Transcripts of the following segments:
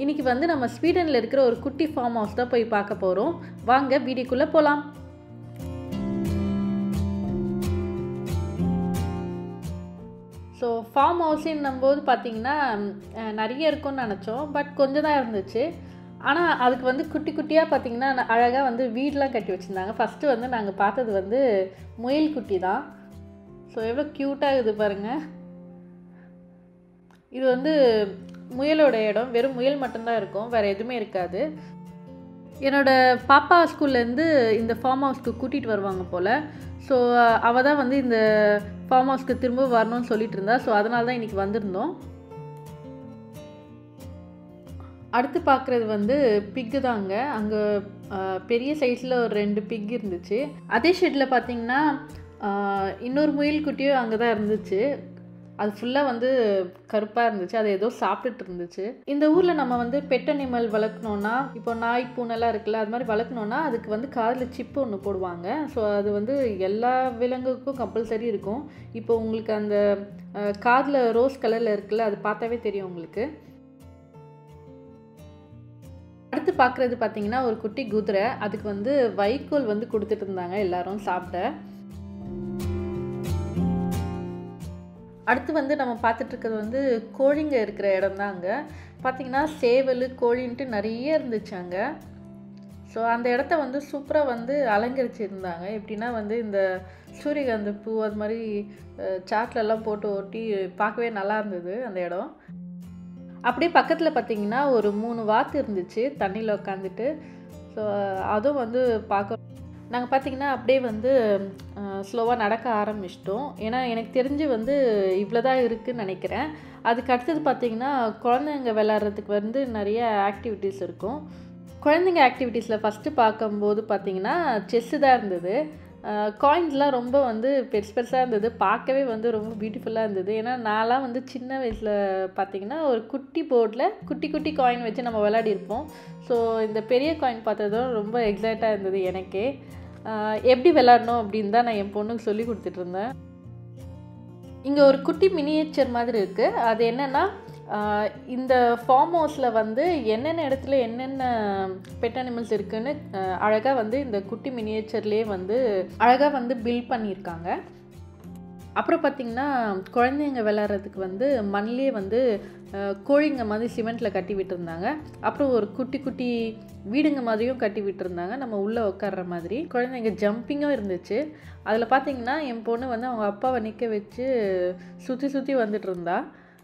இன்றைக்கி வந்து நம்ம ஸ்வீடனில் இருக்கிற ஒரு குட்டி ஃபார்ம் ஹவுஸ் தான் போய் பார்க்க போகிறோம் வாங்க வீடியோக்குள்ளே போகலாம் ஸோ ஃபார்ம் ஹவுஸின்னும் போது பார்த்தீங்கன்னா அஹ், நிறைய இருக்கும்னு நினச்சோம் பட் கொஞ்சம் தான் இருந்துச்சு ஆனால் அதுக்கு வந்து குட்டி குட்டியாக பார்த்தீங்கன்னா அழகாக வந்து வீடெலாம் கட்டி வச்சுருந்தாங்க ஃபஸ்ட்டு வந்து நாங்கள் பார்த்தது வந்து முயல் குட்டி தான் ஸோ எவ்வளோ க்யூட்டாக இருக்குது பாருங்கள் இது வந்து முயலோட இடம் வெறும் முயல் மட்டும்தான் இருக்கும் வேறு எதுவுமே இருக்காது என்னோட பாப்பா ஸ்கூல்லேருந்து இந்த ஃபார்ம் ஹவுஸ்க்கு கூட்டிகிட்டு வருவாங்க போல் ஸோ அவள் தான் வந்து இந்த ஃபார்ம் ஹவுஸ்க்கு திரும்ப வரணும்னு சொல்லிட்டு இருந்தா ஸோ அதனால தான் இன்றைக்கி வந்திருந்தோம் அடுத்து பார்க்குறது வந்து பிக்கு தாங்க அங்கே பெரிய சைஸில் ஒரு ரெண்டு பிக் இருந்துச்சு அதே ஷெட்டில் பார்த்தீங்கன்னா ஆஹ், இன்னொரு முயல் குட்டியும் அங்கே தான் இருந்துச்சு அது ஃபுல்லாக வந்து கருப்பாக இருந்துச்சு அது ஏதோ சாப்பிட்டுட்டு இருந்துச்சு இந்த ஊரில் நம்ம வந்து பெட் அனிமல் வளர்க்கணுன்னா இப்போ நாய் பூனைலாம் இருக்குல்ல அது மாதிரி வளர்க்கணுன்னா அதுக்கு வந்து காதில் சிப்பு ஒன்று போடுவாங்க ஸோ அது வந்து எல்லா விலங்குக்கும் கம்பல்சரி இருக்கும் இப்போ உங்களுக்கு அந்த காதில் ரோஸ் கலரில் இருக்குல்ல அது பார்த்தாவே தெரியும் உங்களுக்கு அடுத்து பார்க்குறது பார்த்தீங்கன்னா ஒரு குட்டி குதிரை அதுக்கு வந்து வைக்கோல் வந்து கொடுத்துட்டு இருந்தாங்க எல்லாரும் சாப்பிட அடுத்து வந்து நம்ம பார்த்துட்டு இருக்கிறது வந்து கோழிங்க இருக்கிற இடம் தான் அங்கே பார்த்தீங்கன்னா சேவல் கோழின்ட்டு நிறைய இருந்துச்சு அங்கே ஸோ அந்த இடத்த வந்து சூப்பராக வந்து அலங்கரிச்சிருந்தாங்க எப்படின்னா வந்து இந்த சூரியகாந்தி பூ அது மாதிரி அஹ், சாட்லெல்லாம் போட்டு ஒட்டி பார்க்கவே நல்லா இருந்தது அந்த இடம் அப்படியே பக்கத்தில் பார்த்தீங்கன்னா ஒரு மூணு வாத்து இருந்துச்சு தண்ணியில் உட்காந்துட்டு ஸோ அதுவும் வந்து பார்க்க நாங்கள் பார்த்தீங்கன்னா அப்படியே வந்து ஸ்லோவாக நடக்க ஆரம்பிச்சிட்டோம் ஏன்னா எனக்கு தெரிஞ்சு வந்து இவ்வளோ தான் இருக்குதுன்னு நினைக்கிறேன் அதுக்கு அடுத்தது பார்த்தீங்கன்னா குழந்தைங்க விளாட்றதுக்கு வந்து நிறைய ஆக்டிவிட்டீஸ் இருக்கும் குழந்தைங்க ஆக்டிவிட்டீஸில் ஃபஸ்ட்டு பார்க்கும்போது பார்த்தீங்கன்னா செஸ்ஸு தான் இருந்தது காயின்ஸ்லாம் ரொம்ப வந்து பெருசு பெருசாக இருந்தது பார்க்கவே வந்து ரொம்ப பியூட்டிஃபுல்லாக இருந்தது ஏன்னா நான்லாம் வந்து சின்ன வயசில் பார்த்தீங்கன்னா ஒரு குட்டி போர்டில் குட்டி குட்டி காயின் வச்சு நம்ம விளையாடிருப்போம் ஸோ இந்த பெரிய காயின் பார்த்ததும் ரொம்ப எக்ஸைட்டாக இருந்தது எனக்கே ஆஹ் எப்படி விளாடணும் அப்படின்னு தான் நான் என் பொண்ணுக்கு சொல்லி கொடுத்துட்டு இருந்தேன் இங்கே ஒரு குட்டி மினியேச்சர் மாதிரி இருக்குது அது என்னென்னா ஆஹ் இந்த ஃபார்ம் ஹவுஸில் வந்து என்னென்ன இடத்துல என்னென்ன பெட் அனிமல்ஸ் இருக்குன்னு அழகாக வந்து இந்த குட்டி மினியேச்சர்லேயே வந்து அழகாக வந்து பில்ட் பண்ணியிருக்காங்க அப்புறம் பார்த்திங்கன்னா குழந்தைங்க விளாட்றதுக்கு வந்து மண்ணிலே வந்து அஹ், கோழிங்க மாதிரி சிமெண்ட்டில் கட்டி விட்டுருந்தாங்க அப்புறம் ஒரு குட்டி குட்டி வீடுங்க மாதிரியும் கட்டி விட்டுருந்தாங்க நம்ம உள்ளே உட்கார்ற மாதிரி குழந்தைங்க ஜம்பிங்கும் இருந்துச்சு அதில் பார்த்தீங்கன்னா என் பொண்ணு வந்து அவங்க அப்பாவை நிற்க வச்சு சுற்றி சுற்றி வந்துட்டு இருந்தா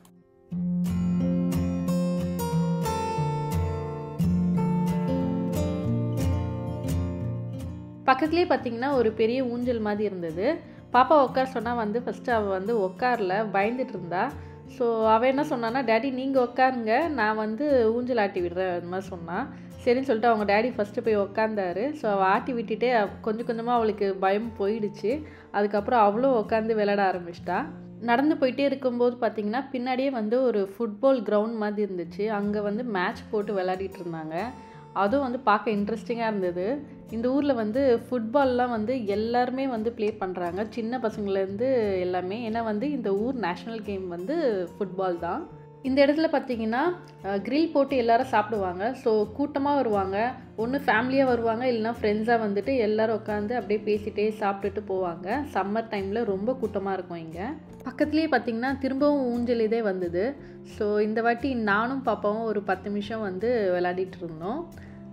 பக்கத்துலேயே பார்த்தீங்கன்னா ஒரு பெரிய ஊஞ்சல் மாதிரி இருந்தது பாப்பா உட்கார சொன்னால் வந்து ஃபஸ்ட்டு அவள் வந்து உட்காரல பயந்துட்டு இருந்தா ஸோ அவள் என்ன சொன்னான்னா டேடி நீங்கள் உட்காருங்க நான் வந்து ஊஞ்சல் ஆட்டி விடுறேன் அந்த மாதிரி சொன்னான் சரின்னு சொல்லிட்டு அவங்க டேடி ஃபஸ்ட்டு போய் உட்காந்தாரு ஸோ அவள் ஆட்டி விட்டுட்டே அவ- கொஞ்சம் கொஞ்சமாக அவளுக்கு பயம் போயிடுச்சு அதுக்கப்புறம் அவளும் உட்காந்து விளையாட ஆரம்பிச்சிட்டா நடந்து போயிட்டே இருக்கும்போது பார்த்தீங்கன்னா பின்னாடியே வந்து ஒரு ஃபுட்பால் கிரவுண்ட் மாதிரி இருந்துச்சு அங்கே வந்து மேட்ச் போட்டு விளையாடிட்டு இருந்தாங்க அதுவும் வந்து பார்க்க இன்ட்ரெஸ்டிங்காக இருந்தது இந்த ஊரில் வந்து ஃபுட்பால்லாம் வந்து எல்லாருமே வந்து ப்ளே பண்ணுறாங்க சின்ன பசங்கள்லேருந்து எல்லாமே ஏன்னா வந்து இந்த ஊர் நேஷ்னல் கேம் வந்து ஃபுட்பால் தான் இந்த இடத்துல பார்த்தீங்கன்னா கிரில் போட்டு எல்லாரும் சாப்பிடுவாங்க ஸோ கூட்டமாக வருவாங்க ஒன்று ஃபேமிலியாக வருவாங்க இல்லைன்னா ஃப்ரெண்ட்ஸாக வந்துட்டு எல்லாரும் உட்காந்து அப்படியே பேசிகிட்டே சாப்பிட்டுட்டு போவாங்க சம்மர் டைமில் ரொம்ப கூட்டமாக இருக்கும் இங்கே பக்கத்துலேயே பார்த்தீங்கன்னா திரும்பவும் ஊஞ்சல் இதே வந்தது ஸோ இந்த வாட்டி நானும் பாப்பாவும் ஒரு பத்து நிமிஷம் வந்து விளையாடிட்டு இருந்தோம்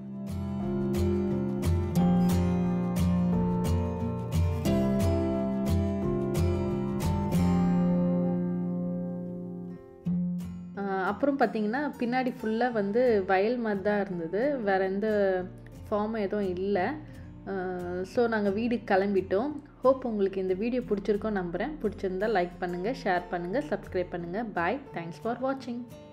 ஆஹ் அப்புறம் பார்த்தீங்கன்னா பின்னாடி ஃபுல்லாக வந்து வயல் மாதிரி தான் இருந்தது வேறு எந்த ஃபார்மும் எதுவும் இல்லை ஸோ நாங்கள் வீடு கிளம்பிட்டோம் ஹோப் உங்களுக்கு இந்த வீடியோ பிடிச்சிருக்கோம் நம்புகிறேன் பிடிச்சிருந்தா லைக் பண்ணுங்கள் ஷேர் பண்ணுங்கள் சப்ஸ்கிரைப் பண்ணுங்கள் பாய் தேங்க்ஸ் ஃபார் வாட்சிங்